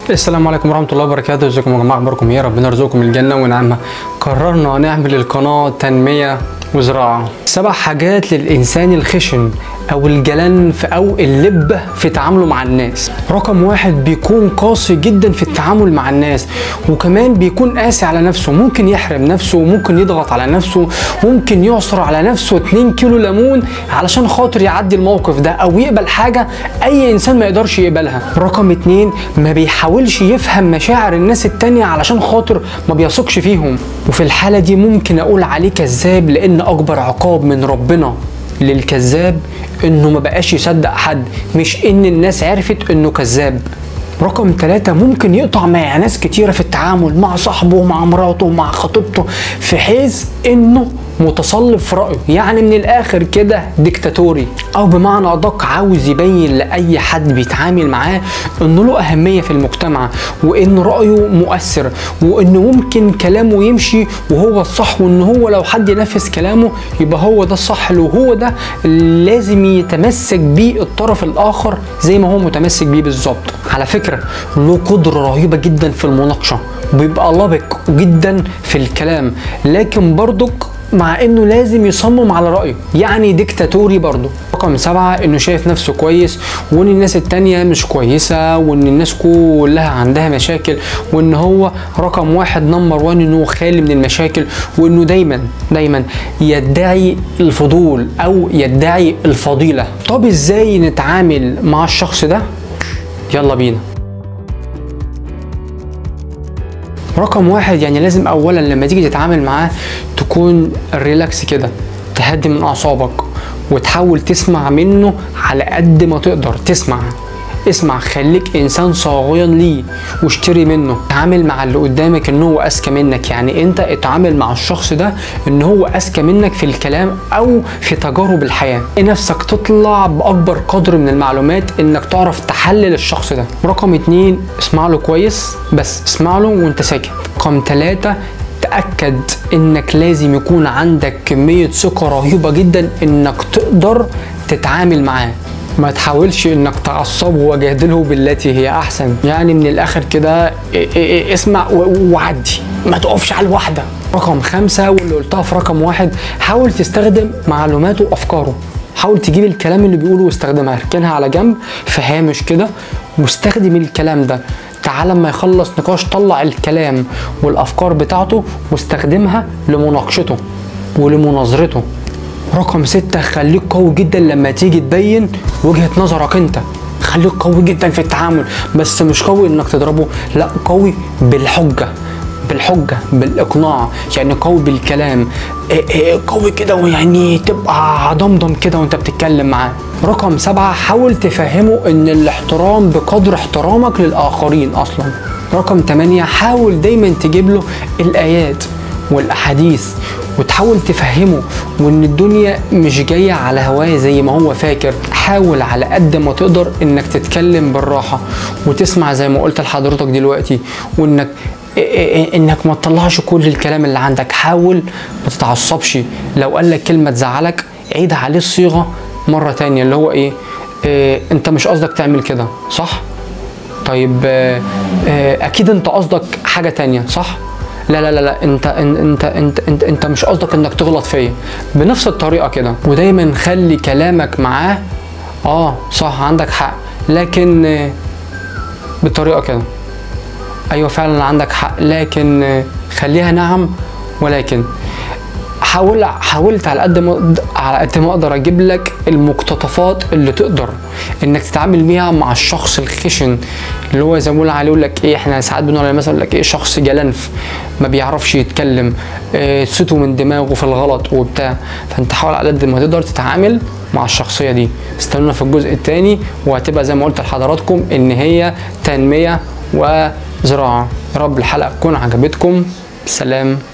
السلام عليكم ورحمة الله وبركاته ازيكم يا جماعة اخباركم ايه ربنا يرزقكم الجنة ونعمها قررنا نعمل القناة تنمية وزراعة سبع حاجات للإنسان الخشن أو الجلن في أو اللبة في تعامله مع الناس رقم واحد بيكون قاسي جدا في التعامل مع الناس وكمان بيكون قاسي على نفسه ممكن يحرم نفسه وممكن يضغط على نفسه ممكن يعصر على نفسه 2 كيلو ليمون علشان خاطر يعدي الموقف ده أو يقبل حاجة أي إنسان ما يقدرش يقبلها رقم اتنين ما بيحاولش يفهم مشاعر الناس التانية علشان خاطر ما بيثقش فيهم وفي الحالة دي ممكن أقول عليه كذاب لأن أكبر عقاب من ربنا للكذاب انه ما بقاش يصدق حد مش ان الناس عرفت انه كذاب رقم ثلاثة ممكن يقطع مع ناس كتيرة في التعامل مع صاحبه مع مراته مع خطيبته في حيث انه متصلب في رأيه يعني من الآخر كده ديكتاتوري أو بمعنى أدق عاوز يبين لأي حد بيتعامل معاه إنه له أهمية في المجتمع وإن رأيه مؤثر وإنه ممكن كلامه يمشي وهو الصح وإن هو لو حد ينفذ كلامه يبقى هو ده الصح وهو ده اللي لازم يتمسك بيه الطرف الآخر زي ما هو متمسك بيه بالظبط على فكرة له قدرة رهيبة جدا في المناقشة بيبقى لبق جدا في الكلام لكن برضك مع انه لازم يصمم على رايه يعني ديكتاتوري برضه رقم سبعة انه شايف نفسه كويس وان الناس التانية مش كويسة وان الناس كلها عندها مشاكل وان هو رقم واحد نمبر وان انه هو خالي من المشاكل وانه دايما دايما يدعي الفضول او يدعي الفضيلة طب ازاي نتعامل مع الشخص ده يلا بينا رقم واحد يعني لازم اولا لما تيجي تتعامل معاه تكون ريلاكس كده تهدي من اعصابك وتحاول تسمع منه على قد ما تقدر تسمع اسمع خليك انسان صاغيا ليه واشتري منه تعامل مع اللي قدامك ان هو اذكى منك يعني انت اتعامل مع الشخص ده ان هو اذكى منك في الكلام او في تجارب الحياه نفسك تطلع باكبر قدر من المعلومات انك تعرف تحلل الشخص ده رقم اتنين اسمع له كويس بس اسمع له وانت ساكت رقم تلاتة تأكد انك لازم يكون عندك كمية ثقة رهيبة جدا انك تقدر تتعامل معاه ما تحاولش انك تعصبه وجادله بالتي هي احسن يعني من الاخر كده اسمع وعدي ما تقفش على الواحده رقم خمسة واللي قلتها في رقم واحد حاول تستخدم معلوماته وافكاره حاول تجيب الكلام اللي بيقوله واستخدمها اركنها على جنب في هامش كده واستخدم الكلام ده تعال لما يخلص نقاش طلع الكلام والافكار بتاعته واستخدمها لمناقشته ولمناظرته رقم ستة خليك قوي جدا لما تيجي تبين وجهة نظرك انت خليك قوي جدا في التعامل بس مش قوي انك تضربه لا قوي بالحجة بالحجة بالإقناع يعني قوي بالكلام إيه إيه قوي كده ويعني تبقى ضمضم كده وانت بتتكلم معاه رقم سبعة حاول تفهمه ان الاحترام بقدر احترامك للآخرين أصلا رقم تمانية حاول دايما تجيب له الآيات والأحاديث وتحاول تفهمه وان الدنيا مش جاية على هواه زي ما هو فاكر حاول على قد ما تقدر انك تتكلم بالراحة وتسمع زي ما قلت لحضرتك دلوقتي وانك انك ما تطلعش كل الكلام اللي عندك حاول ما تتعصبش لو قال لك كلمة تزعلك عيد عليه الصيغة مرة تانية اللي هو ايه, إيه انت مش قصدك تعمل كده صح طيب إيه اكيد انت قصدك حاجة تانية صح لا لا لا لا انت انت انت انت, انت مش قصدك انك تغلط فيا بنفس الطريقه كده ودايما خلي كلامك معاه اه صح عندك حق لكن بالطريقه كده ايوه فعلا عندك حق لكن خليها نعم ولكن حاول حاولت على قد ما على قد ما اقدر اجيب لك المقتطفات اللي تقدر انك تتعامل بيها مع الشخص الخشن اللي هو زي ما بقول عليه يقول لك ايه احنا ساعات بنقول مثلا يقول لك ايه شخص جلنف ما بيعرفش يتكلم إيه صوته من دماغه في الغلط وبتاع فانت حاول على قد ما تقدر تتعامل مع الشخصيه دي استنونا في الجزء الثاني وهتبقى زي ما قلت لحضراتكم ان هي تنميه وزراعه يا رب الحلقه تكون عجبتكم سلام